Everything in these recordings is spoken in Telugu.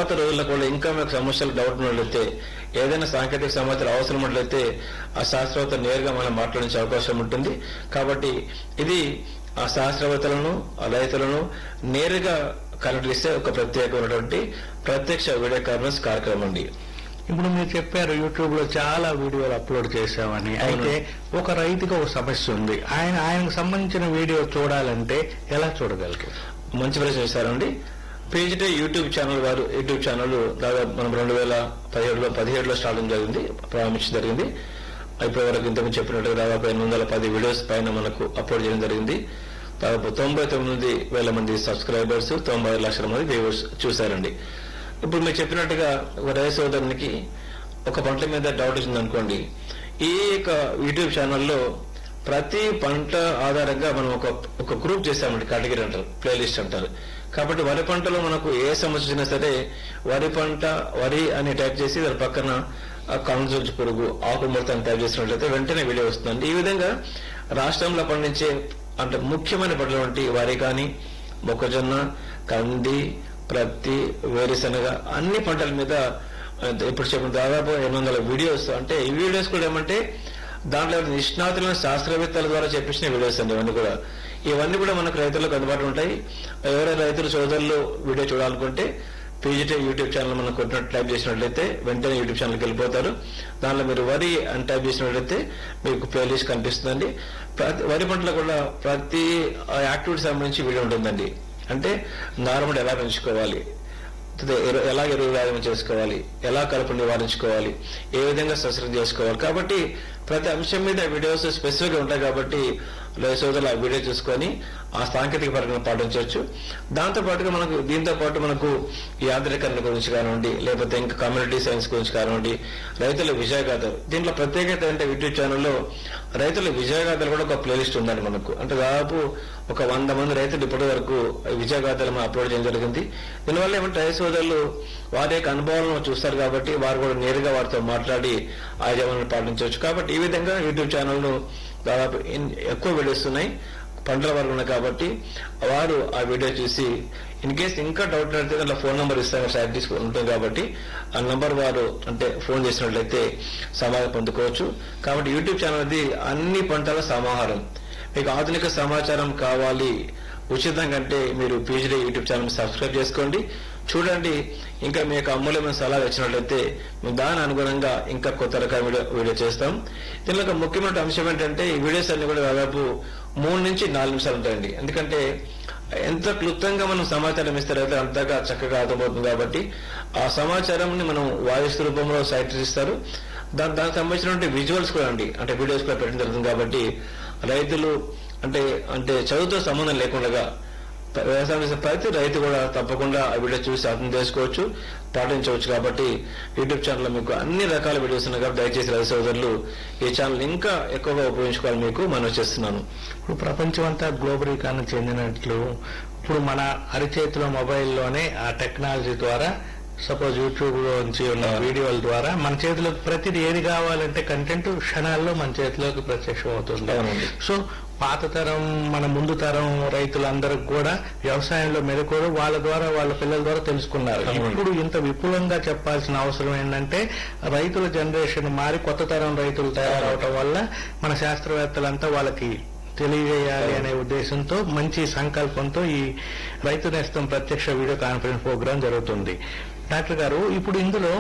తర్వాత రోజుల్లో కూడా ఇంకా మీకు సమస్యలు డౌట్ ఉన్నట్లయితే ఏదైనా సాంకేతిక సమాచారం అవసరం ఉన్నట్లయితే ఆ శాస్త్రవేత్త నేరుగా మనం మాట్లాడించే అవకాశం ఉంటుంది కాబట్టి ఇది ఆ శాస్త్రవేత్తలను ఆ రైతులను నేరుగా కనెక్ట్ చేసే ఒక ప్రత్యేకమైనటువంటి ప్రత్యక్ష వీడియో కాన్ఫరెన్స్ కార్యక్రమం అండి ఇప్పుడు మీరు చెప్పారు యూట్యూబ్ లో చాలా వీడియోలు అప్లోడ్ చేశామని అయితే ఒక రైతుకి ఒక సమస్య ఉంది ఆయన ఆయనకు సంబంధించిన వీడియో చూడాలంటే ఎలా చూడగలరు మంచి ప్రశ్న చేశారండి పేజిటే యూట్యూబ్ ఛానల్ వారు యూట్యూబ్ ఛానల్ దాదాపు మనం రెండు వేల పదిహేడులో పదిహేడులో స్టార్ట్ జరిగింది ప్రారంభించడం జరిగింది ఇప్పటి వరకు ఇంతకు చెప్పినట్టుగా దాదాపు ఎనిమిది వందల పది వీడియోస్ పైన మనకు అప్లోడ్ చేయడం జరిగింది దాదాపు తొంభై తొమ్మిది వేల మంది సబ్స్క్రైబర్స్ తొంభై లక్షల మంది వ్యూవర్స్ చూశారండి ఇప్పుడు మీరు చెప్పినట్టుగా ఒక రైతు సోదరునికి ఒక పంట మీద డౌట్ వచ్చింది అనుకోండి ఈ యొక్క యూట్యూబ్ ఛానల్లో ప్రతి పంట ఆధారంగా మనం ఒక ఒక గ్రూప్ చేసామండి కేటగిరీ అంటారు ప్లేలిస్ట్ అంటారు కాబట్టి వరి పంటలో మనకు ఏ సమస్య వచ్చినా సరే వరి పంట వరి అని టైప్ చేసి దాని పక్కన కణజొచ్చు పురుగు ఆకు ముడతని టైప్ చేసినట్లయితే వెంటనే వీడియో వస్తుందండి ఈ విధంగా రాష్ట్రంలో పండించే అంటే ముఖ్యమైన పంటలు వంటి వరి కానీ మొక్కజొన్న కంది ప్రత్తి వేరుశనగ అన్ని పంటల మీద అంటే ఇప్పుడు చెప్పిన దాదాపు ఎనిమిది వందల వీడియోస్ అంటే ఈ వీడియోస్ కూడా ఏమంటే దాంట్లో నిష్ణాతులైన శాస్త్రవేత్తల ద్వారా చెప్పించిన వీడియోస్ అండి ఇవన్నీ కూడా ఇవన్నీ కూడా మనకు రైతులకు అందుబాటులో ఉంటాయి ఎవరైనా రైతులు సోదరులు వీడియో చూడాలనుకుంటే పీజీటీ యూట్యూబ్ ఛానల్ మనం కొట్టినట్టు టైప్ చేసినట్లయితే వెంటనే యూట్యూబ్ ఛానల్కి వెళ్ళిపోతారు దానిలో మీరు వరి అని టైప్ చేసినట్లయితే మీకు ప్లేలిస్ట్ కనిపిస్తుందండి ప్రతి వరి పంటలో కూడా ప్రతి యాక్టివిటీ సంబంధించి వీడియో ఉంటుందండి అంటే నార్మల్ ఎలా పెంచుకోవాలి అదే ఎరు- ఎలా ఎరువు వ్యాయామం చేసుకోవాలి ఎలా కలుపు నివారించుకోవాలి ఏ విధంగా సస్యం చేసుకోవాలి కాబట్టి ప్రతి అంశం మీద వీడియోస్ స్పెసిఫిక్ గా ఉంటాయి కాబట్టి సోదరులు ఆ వీడియో చూసుకొని ఆ సాంకేతిక పరంగా పాటించవచ్చు దాంతో పాటుగా మనకు దీంతో పాటు మనకు ఈ యాంత్రీకరణ గురించి కానివ్వండి లేకపోతే ఇంకా కమ్యూనిటీ సైన్స్ గురించి కానివ్వండి రైతుల విజయగాథలు దీంట్లో ప్రత్యేకత అంటే యూట్యూబ్ ఛానల్లో రైతుల విజయగాథలు కూడా ఒక ప్లేలిస్ట్ ఉందండి మనకు అంటే దాదాపు ఒక వంద మంది రైతులు ఇప్పటి వరకు విజయగాథలు మనం అప్లోడ్ చేయడం జరిగింది దీనివల్ల ఏమంటే రైతు సోదరులు వారి యొక్క అనుభవాలను చూస్తారు కాబట్టి వారు కూడా నేరుగా వారితో మాట్లాడి ఆ యజమానులు పాటించవచ్చు కాబట్టి ఈ విధంగా యూట్యూబ్ ఛానల్ను దాదాపు ఇన్- ఎక్కువ వీడియోస్ ఉన్నాయి పంటల వరకు ఉన్నాయి కాబట్టి వారు ఆ వీడియో చూసి ఇన్ కేస్ ఇంకా డౌట్ అయితే దాంట్లో ఫోన్ నెంబర్ ఇస్తాను సైట్ తీసుకుని ఉంటుంది కాబట్టి ఆ నంబర్ వారు అంటే ఫోన్ చేసినట్లయితే సమాధానం పొందుకోవచ్చు కాబట్టి యూట్యూబ్ ఛానల్ అది అన్ని పంటల సమాహారం మీకు ఆధునిక సమాచారం కావాలి ఉచితంగా అంటే మీరు పీజీడీ యూట్యూబ్ ఛానల్ సబ్స్క్రైబ్ చేసుకోండి చూడండి ఇంకా మీ యొక్క అమూల్యమైన సలహా ఇచ్చినట్లయితే మేము దాని అనుగుణంగా ఇంకా కొత్త రకం వీడియో వీడియో చేస్తాం దీనిలో ఒక ముఖ్యమైన అంశం ఏంటంటే ఈ వీడియోస్ అన్ని కూడా దాదాపు మూడు నుంచి నాలుగు నిమిషాలు ఉంటాయండి ఎందుకంటే ఎంత క్లుప్తంగా మనం సమాచారం ఇస్తే రైతు అంతగా చక్కగా అర్థమవుతుంది కాబట్టి ఆ సమాచారాన్ని మనం వాయిస్ రూపంలో సైట్ ఇస్తారు దాని దానికి సంబంధించినటువంటి విజువల్స్ కూడా అండి అంటే వీడియోస్ కూడా పెట్టడం జరుగుతుంది కాబట్టి రైతులు అంటే అంటే చదువుతో సంబంధం లేకుండా వ్యవసాయం చేసే ప్రతి రైతు కూడా తప్పకుండా ఆ వీడియో చూసి అర్థం చేసుకోవచ్చు పాటించవచ్చు కాబట్టి యూట్యూబ్ ఛానల్లో మీకు అన్ని రకాల వీడియోస్ ఉన్నాయి కాబట్టి దయచేసి రైతు సోదరులు ఈ ఛానల్ ఇంకా ఎక్కువగా ఉపయోగించుకోవాలి మీకు మనం చేస్తున్నాను ఇప్పుడు ప్రపంచం అంతా గ్లోబలీకరణ చెందినట్లు ఇప్పుడు మన అరిచేతిలో మొబైల్లోనే ఆ టెక్నాలజీ ద్వారా సపోజ్ యూట్యూబ్ నుంచి ఉన్న ఆ. వీడియోల ద్వారా మన చేతిలోకి ప్రతిదీ ఏది కావాలంటే కంటెంట్ క్షణాల్లో మన చేతిలోకి ప్రత్యక్షం అవుతుంది అవునండి. సో పాత తరం మన ముందు తరం రైతులందరికి కూడా వ్యవసాయంలో మెలకువలు వాళ్ళ ద్వారా వాళ్ళ పిల్లల ద్వారా తెలుసుకున్నారు అవునండి. ఇప్పుడు ఇంత విపులంగా చెప్పాల్సిన అవసరం ఏంటంటే రైతుల జనరేషన్ మారి కొత్త తరం రైతులు తయారవటం వల్ల మన శాస్త్రవేత్తలంతా వాళ్ళకి తెలియజేయాలి అనే ఉద్దేశంతో మంచి సంకల్పంతో ఈ రైతు నేస్తం ప్రత్యక్ష వీడియో కాన్ఫరెన్స్ ప్రోగ్రాం జరుగుతుంది డాక్టర్ గారు ఇప్పుడు ఇందులో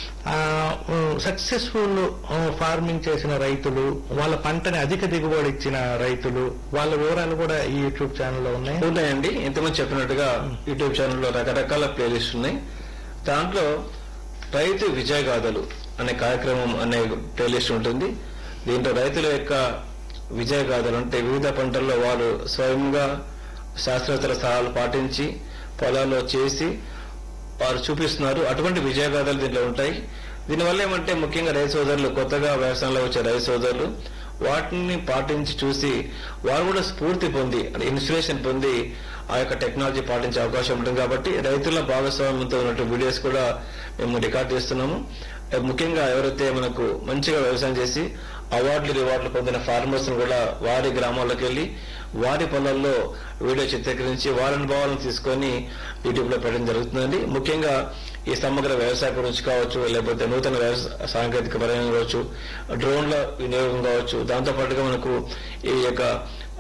సక్సెస్ఫుల్ ఫార్మింగ్ చేసిన రైతులు వాళ్ళ పంటని అధిక దిగుబడి ఇచ్చిన రైతులు వాళ్ళ వివరాలు కూడా ఈ యూట్యూబ్ ఛానల్లో ఉన్నాయి ఉన్నాయండి ఇంతమంది చెప్పినట్టుగా యూట్యూబ్ ఛానల్లో రకరకాల ప్లేలిస్ట్ ఉన్నాయి దాంట్లో రైతు విజయగాథలు అనే కార్యక్రమం అనే ప్లేలిస్ట్ ఉంటుంది దీంట్లో రైతుల యొక్క విజయగాథలు అంటే వివిధ పంటల్లో వారు స్వయంగా శాస్త్రవేత్తల సలహాలు పాటించి పొలాల్లో చేసి వారు చూపిస్తున్నారు అటువంటి విజయగాథలు దీంట్లో ఉంటాయి దీనివల్ల ఏమంటే ముఖ్యంగా రైతు సోదరులు కొత్తగా వ్యవసాయంలో వచ్చే రైతు సోదరులు వాటిని పాటించి చూసి వారు కూడా స్ఫూర్తి పొంది ఇన్స్పిరేషన్ పొంది ఆ యొక్క టెక్నాలజీ పాటించే అవకాశం ఉంటుంది కాబట్టి రైతుల భాగస్వామ్యంతో ఉన్నటువంటి వీడియోస్ కూడా మేము రికార్డ్ చేస్తున్నాము ఏ ముఖ్యంగా ఎవరైతే మనకు మంచిగా వ్యవసాయం చేసి అవార్డులు రివార్డులు పొందిన ఫార్మర్స్ కూడా వారి గ్రామాల్లోకి వెళ్ళి వారి పొలాల్లో వీడియో చిత్రీకరించి వారి అనుభవాలను తీసుకొని యూట్యూబ్ లో పెట్టడం జరుగుతుందండి ముఖ్యంగా ఈ సమగ్ర వ్యవసాయ గురించి కావచ్చు లేకపోతే నూతన వ్యవసాయ సాంకేతిక పరంగా కావచ్చు డ్రోన్ల వినియోగం కావచ్చు దాంతో పాటుగా మనకు ఈ యొక్క